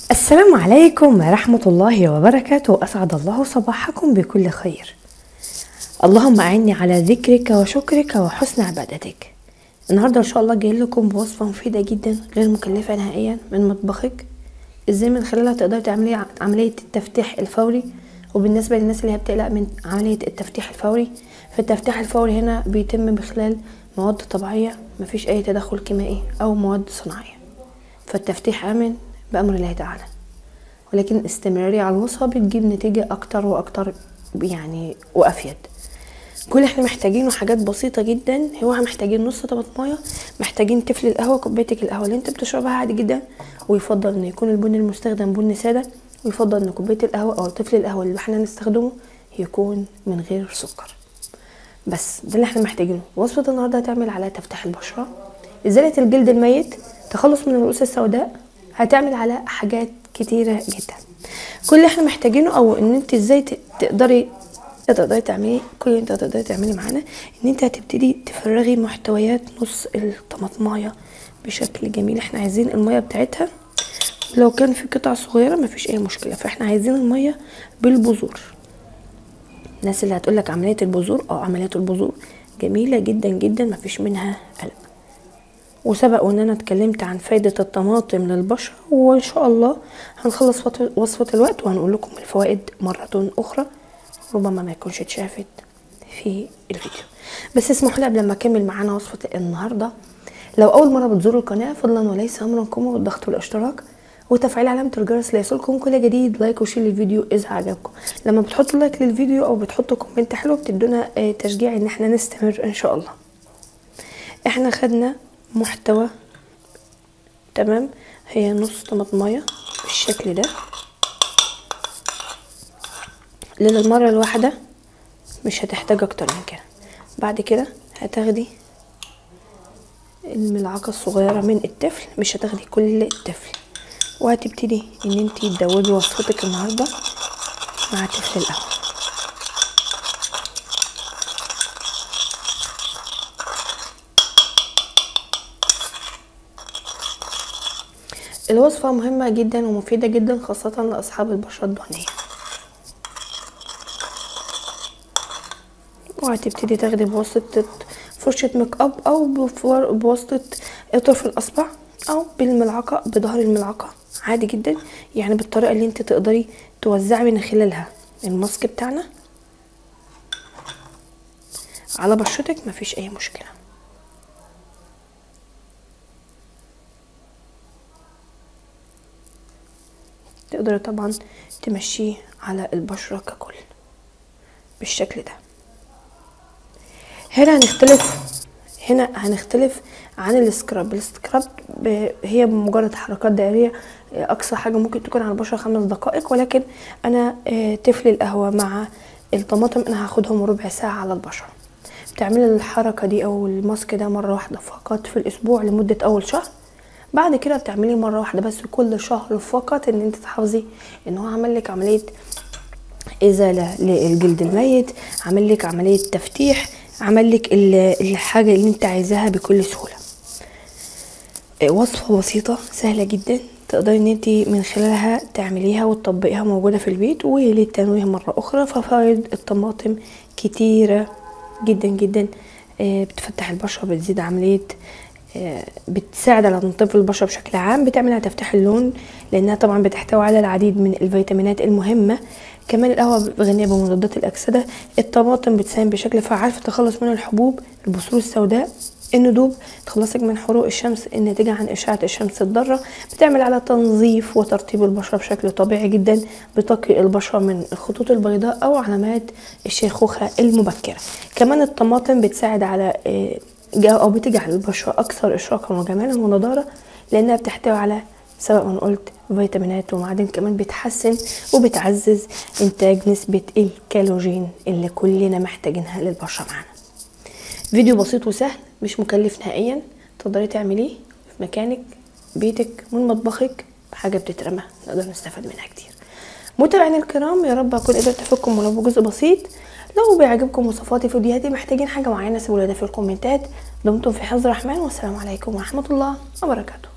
السلام عليكم ورحمة الله وبركاته أسعد الله صباحكم بكل خير اللهم أعني على ذكرك وشكرك وحسن عبادتك النهاردة إن شاء الله جاي لكم بوصفة مفيدة جدا غير مكلفة نهائيا من مطبخك ازاي من خلالها تقدري تعملي عملية التفتيح الفوري وبالنسبة للناس اللي هي بتقلق من عملية التفتيح الفوري فالتفتيح الفوري هنا بيتم بخلال مواد طبيعية مفيش أي تدخل كيميائي أو مواد صناعية فالتفتيح آمن بأمر الله تعالى ولكن الاستمرارية على الوصفة بتجيب نتيجة أكتر وأكتر يعني وأفيد كل اللي احنا محتاجينه حاجات بسيطة جدا هو محتاجين نص طماطمايه محتاجين تفل القهوة كوبايتك القهوة اللي انت بتشربها عادي جدا ويفضل ان يكون البن المستخدم بن سادة ويفضل ان كوباية القهوة او طفل القهوة اللي احنا نستخدمه يكون من غير سكر بس ده اللي احنا محتاجينه وصفة النهاردة هتعمل على تفتح البشرة ازالة الجلد الميت تخلص من الرؤوس السوداء هتعمل على حاجات كتيرة جدا كل اللي احنا محتاجينه او ان انت ازاي تقدري تقدري تعملي كل اللي انت تقدري تعملي معانا ان انت هتبتدي تفرغي محتويات نص الطماطمايه بشكل جميل احنا عايزين الميه بتاعتها لو كان في قطع صغيره مفيش اي مشكله فاحنا عايزين الميه بالبذور الناس اللي هتقولك عمليه البذور اه عمليه البذور جميله جدا جدا مفيش منها قلق وسبق وان انا اتكلمت عن فايدة الطماطم للبشرة وان شاء الله هنخلص وصفة الوقت وهنقول لكم الفوائد مرة اخرى ربما ما يكونش اتشافت في الفيديو بس اسمحوا لي قبل ما اكمل معانا وصفة النهاردة لو اول مرة بتزوروا القناة فضلا وليس امركم بالضغط والاشتراك وتفعيل علامة الجرس ليصلكم كل جديد لايك وشير للفيديو اذا عجبكم لما بتحطوا لايك للفيديو او بتحطوا كومنت حلو بتدونا تشجيع ان احنا نستمر ان شاء الله احنا خدنا محتوى تمام هي نص طماطمايه بالشكل ده للمرة الواحدة مش هتحتاج اكتر من كده بعد كده هتاخدي الملعقة الصغيرة من التفل مش هتاخدي كل التفل وهتبتدي ان انتي تدوبي وصفتك النهاردة مع تفل القهوة الوصفة مهمة جدا ومفيدة جدا خاصة لأصحاب البشرة الدهنية وهتبتدي تاخدي بواسطة فرشة ميك اب او بواسطة طرف الاصبع او بالملعقة بظهر الملعقة عادي جدا يعني بالطريقة اللي انت تقدري توزعي من خلالها الماسك بتاعنا على بشرتك مفيش اي مشكلة تقدري طبعا تمشيه على البشرة ككل بالشكل ده هنا هنختلف هنا هنختلف عن السكراب السكراب هي مجرد حركات دائريه اقصى حاجه ممكن تكون على البشره خمس دقائق ولكن انا تفل القهوه مع الطماطم انا هاخدهم ربع ساعه على البشره بتعملي الحركه دي او الماسك ده مره واحده فقط في الاسبوع لمده اول شهر بعد كده بتعمليه مره واحده بس كل شهر فقط ان انت تحافظي ان هو عمل لك عمليه ازاله للجلد الميت عمل لك عمليه تفتيح عمل لك الحاجه اللي انت عايزاها بكل سهوله وصفه بسيطه سهله جدا تقدري ان انت من خلالها تعمليها وتطبقيها موجوده في البيت وللتنويه مره اخرى ففوائد الطماطم كتيره جدا جدا بتفتح البشره بتزيد عمليه بتساعد على تنظيف البشره بشكل عام بتعملها تفتح اللون لانها طبعا بتحتوي على العديد من الفيتامينات المهمه كمان القهوة غنية بمضادات الأكسدة الطماطم بتساهم بشكل فعال في التخلص من الحبوب البثور السوداء الندوب تخلصك من حروق الشمس الناتجة عن إشعة الشمس الضارة بتعمل على تنظيف وترطيب البشرة بشكل طبيعي جدا بتقي البشرة من الخطوط البيضاء أو علامات الشيخوخة المبكرة كمان الطماطم بتساعد على أو بتجعل البشرة أكثر إشراقا وجمالا ونضارة لأنها بتحتوي على سواء ما قلت فيتامينات ومعادن كمان بتحسن وبتعزز انتاج نسبة الكالوجين اللي كلنا محتاجينها للبشرة معانا فيديو بسيط وسهل مش مكلف نهائيا تقدري تعمليه في مكانك بيتك من مطبخك حاجة بتترمى نقدر نستفاد منها كتير متابعينا الكرام يا رب اكون قدرت افيدكم ولو بجزء بسيط لو بيعجبكم وصفاتي فيديوهاتي محتاجين حاجة معينة سيبوا لي ده في الكومنتات دمتم في حفظ الرحمن والسلام عليكم ورحمة الله وبركاته